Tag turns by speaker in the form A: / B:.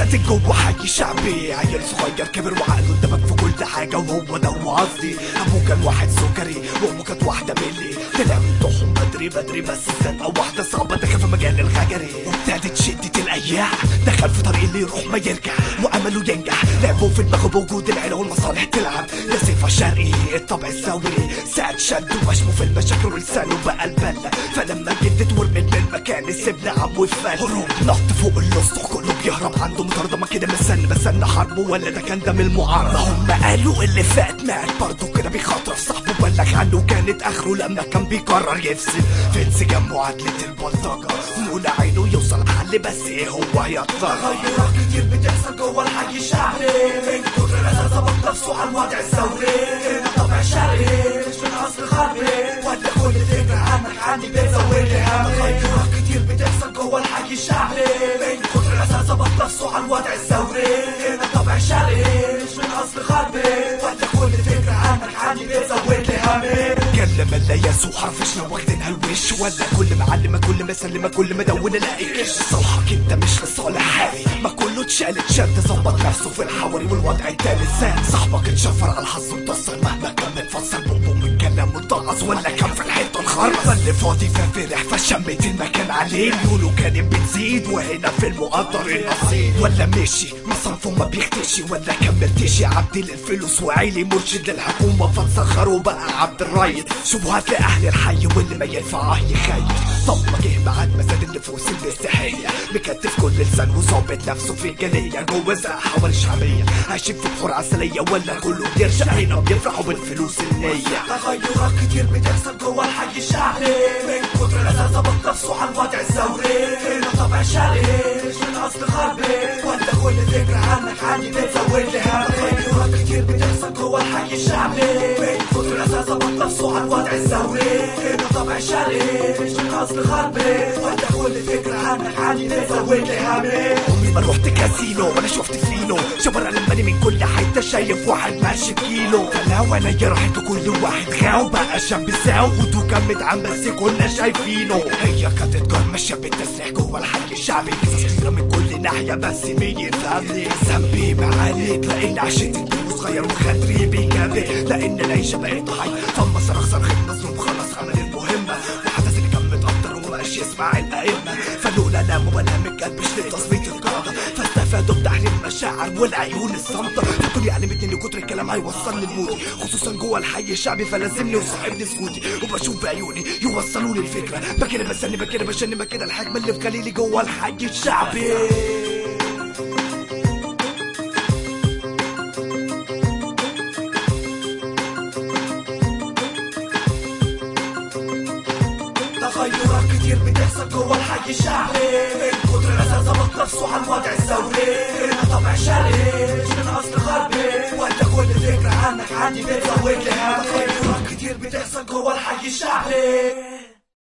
A: كاتب جوه حي شعبي عيل صغير كبر وعقله اندمج في كل حاجة وهو ده هو قصدي أبوه كان واحد سكري وأمه كانت واحدة ملي طلع من طحن بدري بدري بس السنة واحدة صعبة دخل في مجال الغجري وابتدت شدة الأيام دخل في طريق اللي يروح ما يرجع وأمله ينجح لعبوا في دماغه بوجود العيلة والمصالح تلعب يا سيف الشرقي الطبع الثوري ساعد شد وشمه في المشاكل ولسانه بقى البلة فلما جدت ورمت من مكان السبن عم وفل هروب نط فوق الاسطح كله بيهرب عنده مطاردة ما كده مستني بستنى حربه ولا ده كان دم المعارضة هم قالوا اللي فات مات برضه كده بيخاطر في صاحبه بلغ عنه كانت اخره لما كان بيقرر يفصل في انسجام معادلة البلطجة ومولى عينه يوصل حل بس ايه هو هيضطر
B: تغيرات كتير بتحصل جوه الحي الشعبي من كتر الأذى ظبط نفسه على الوضع الثوري من طبع شرقي مش من أصل غربي ولا كل فكرة عنك عندي بتزود لي هم تغيرات كتير بتحصل جوه الحي الشعبي من كتر الأذى ظبط نفسه على الوضع الثوري من طبع شرقي مش من أصل غربي ولا كل فكرة عنك عندي بتزود لي همي
A: كلم لا يسوع حرفشنا واخدينها الوش ولا كل معلمة كل مسلمة كل مدونة لاقي كش صالحك انت مش لصالح حالي ما كله اتشال اتشد ظبط نفسه في الحوري والوضع التالي زاد صاحبك اتشفر على الحظ انتصر مهما كان متفصل بقه من كلام متقص ولا كان في الحيطة الخرص اللي فاضي ففرح فشمت المكان عليه ميوله كانت بتزيد وهنا في المقدر النصيب ولا مشي ما صنفه ما بيختشي ولا كملتش يا عبد الفلوس وعيلي مرشد للحكومة فتسخروا بقى عبد الريد شبهات لأهل الحي واللي ما ينفعه يخيل طب ما جه بعد ما زاد النفوس المستحية مكتف كل لسان وظابط نفسه في جالية جوه زقحة والشعبية عايشين في بحور عسلية ولا كله بيرجع هنا بيفرحوا بالفلوس النية
B: تغيرات كتير بتحصل جوه الحي الشعبي من كتر الأذى ظبط نفسه على الوضع الثوري من طبع شرقي مش من أصل غربي ولا كل فكرة عنك عندي بتزود لي هم تغيرات كتير بتحصل جوه الحي الشعبي من كتر الأذى ظبط نفسه على الوضع الثوري من طبع شرقي مش من أصل غربي ولا كل فكرة عنك عندي بتزود لي همي
A: عمري ما رحت كازينو ولا شفت فينو شبر لماني من كل حته شايف واحد ماشي بكيلو فلا وانا راحت كل واحد غاو بقى شاب ساو ودو كان مدعم بس كنا شايفينه هي كانت تجار ماشيه بالتسريح جوه الحي الشعبي قصص كتيره من كل ناحيه بس مين يفهمني ذنبي معاليك لان عشت الدنيا صغير وخدري بيجابي لان العيشه بقت حي فما صرخ صرخ مظلوم خلص عمل المهمه وحدث اللي كان متقدر ومبقاش يسمع الائمه فلولا لا مبالاه من قلب مش لتصفيه القاده فاستفادوا بتحرير المشاعر والعيون الصامته الدنيا علمتني ان كتر الكلام هيوصلني لموتي خصوصا جوه الحي الشعبي فلازمني وصاحبني سكوتي وبشوف بعيوني يوصلوا لي الفكره بكده بستني بكده بشني بكده الحجم اللي في خليلي جوه الحي الشعبي
B: تغيرات كتير بتحصل جوه الحي الشعبي من كتر الأذى ظبط نفسه على الوضع الثوري من طبع شرقي مش من أصل غربي وأنت كل فكرة عنك عندي بتزود لي هم تغيرات كتير بتحصل جوه الحي الشعبي